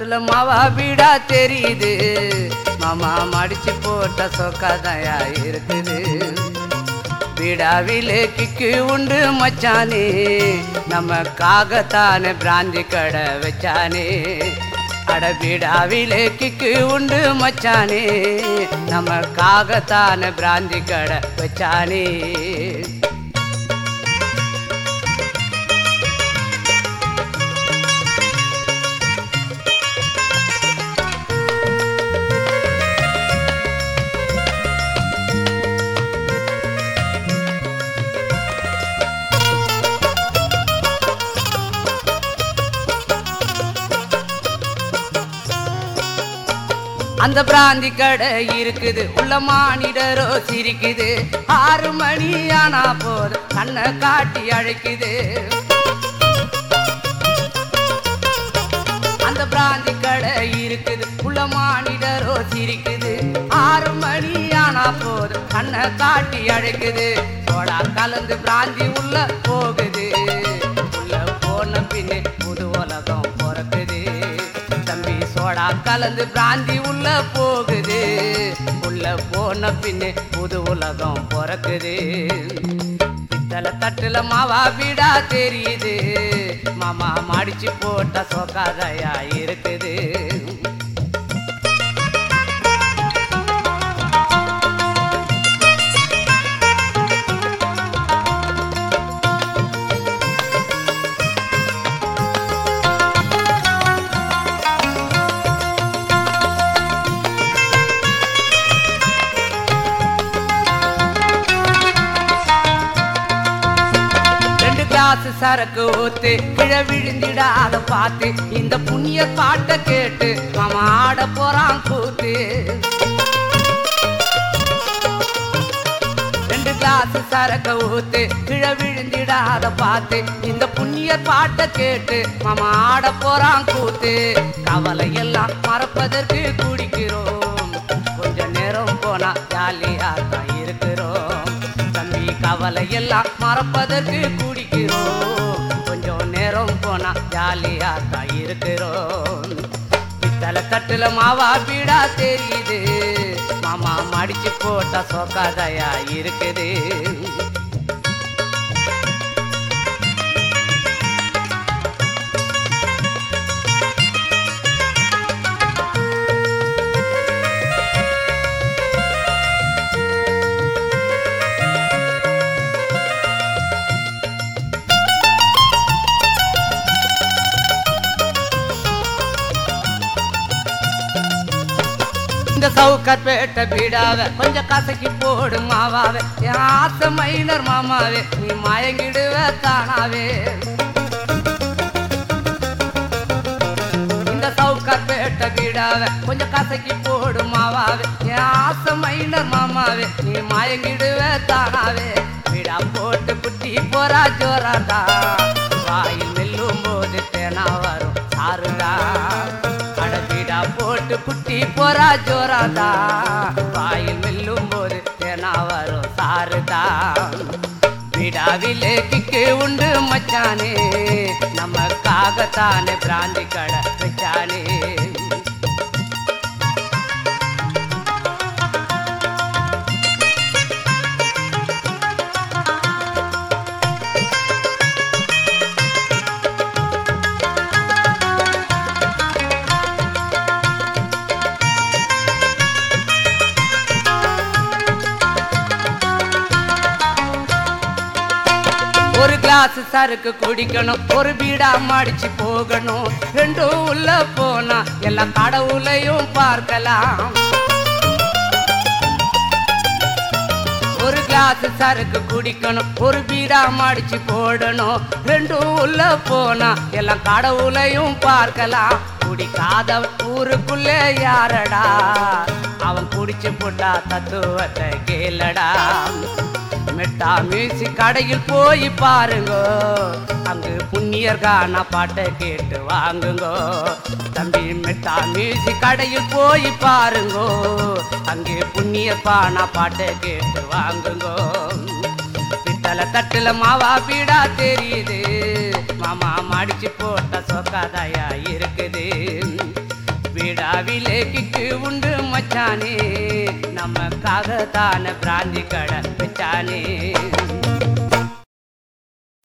தட்டுல மாவா வீடா தெரியுது மாமா மடிச்சு போட்ட சொக்காதையா இருக்குது வீடாவிலே கிக்கு உண்டு மச்சானே நமக்காகத்தானே பிராந்தி கடை வச்சானே அட வீடாவிலே கிக்கு உண்டு மச்சானே நமக்காகத்தானே பிராந்தி கடை வச்சானே அந்த பிராந்தி கடை இருக்குது உள்ள மானிடரோ சிரிக்குது ஆறு மணி ஆனா போது கண்ணை காட்டி அழைக்குது அந்த பிராந்தி கடை இருக்குது உள்ள மானிடரோ சிரிக்குது ஆறு மணி ஆனா போது கண்ணை காட்டி அழைக்குது சோடா கலந்து பிராந்தி உள்ள போகுது உள்ள போன பின்னே புது உலகம் பிறக்குது தம்பி சோடா கலந்து பிராந்தி உள்ள போகுது உள்ள போன பின்னே புது உலகம் பிறக்குது பித்தளை தட்டுல மாவா வீடா தெரியுது மாமா மடிச்சு போட்ட சோக்காதையா இருக்குது ரெண்டு கிளாஸ் சரக்கு ஊத்து கிழ விழுந்திடாத பார்த்து இந்த புண்ணிய பாட்டை கேட்டு மாமா ஆட போறான் கூத்து ரெண்டு கிளாஸ் சரக்க ஊத்து கிழ விழுந்திடாத பார்த்து இந்த புண்ணிய பாட்டை கேட்டு மாமா ஆட போறான் கூத்து கவலை எல்லாம் மறப்பதற்கு குடிக்கிறோம் கொஞ்ச நேரம் போனா ஜாலியா தான் இருக்கிறோம் தம்பி கவலை எல்லாம் மறப்பதற்கு குடிக்கிறோம் கொஞ்சம் நேரம் போனா ஜாலியா தான் இருக்கிறோம் பித்தளை தட்டுல மாவா பீடா தெரியுது மாமா மடிச்சு போட்ட சோக்காதையா இருக்குது இந்த சவுக்கர் பேட்ட பீடாவ கொஞ்சம் கசக்கி போடு மாவாவே என் ஆசை மைனர் மாமாவே நீ மயங்கிடுவ தானாவே இந்த சவுக்கர் பேட்ட பீடாவ கொஞ்சம் கசக்கி போடு மாவாவே என் ஆசை மைனர் மாமாவே நீ மயங்கிடுவ தானாவே பீடா போட்டு குட்டி போறா ஜோராடா வாயில் மெல்லும் போது தேனா வரும் சாருடா அடபீடா போட்டு குட்டி போறா ஜோராதா வாயில் மெல்லும் போது தேனா வரும் சாருதா விடாவிலே கிக்கு உண்டு மச்சானே நமக்காகத்தானே பிராந்தி கடை வச்சானே ஒரு கிளாஸ் சரக்கு குடிக்கணும் ஒரு பீடா மடிச்சு போகணும் ரெண்டும் உள்ள போனா எல்லா கடவுளையும் பார்க்கலாம் ஒரு கிளாஸ் சரக்கு குடிக்கணும் ஒரு பீடா மடிச்சு போடணும் ரெண்டும் உள்ள போனா எல்லாம் கடவுளையும் பார்க்கலாம் குடிக்காதவன் ஊருக்குள்ளே யாரடா அவன் குடிச்சு போட்டா தத்துவத்தை கேளடா மெட்டா மியூசிக் கடையில் போய் பாருங்கோ அங்கு புண்ணியர் கான பாட்டை கேட்டு வாங்குங்கோ தம்பி மெட்டா மியூசிக் கடையில் போய் பாருங்கோ அங்கே புண்ணியர் பானா பாட்டை கேட்டு வாங்குங்கோ பித்தளை தட்டுல மாவா பீடா தெரியுது மாமா மடிச்சு போட்ட சொக்காதாயா இருக்குது இந்தியாவிலே கிக்கு உண்டு மச்சானே நமக்காக தான பிராந்தி கடை வச்சானே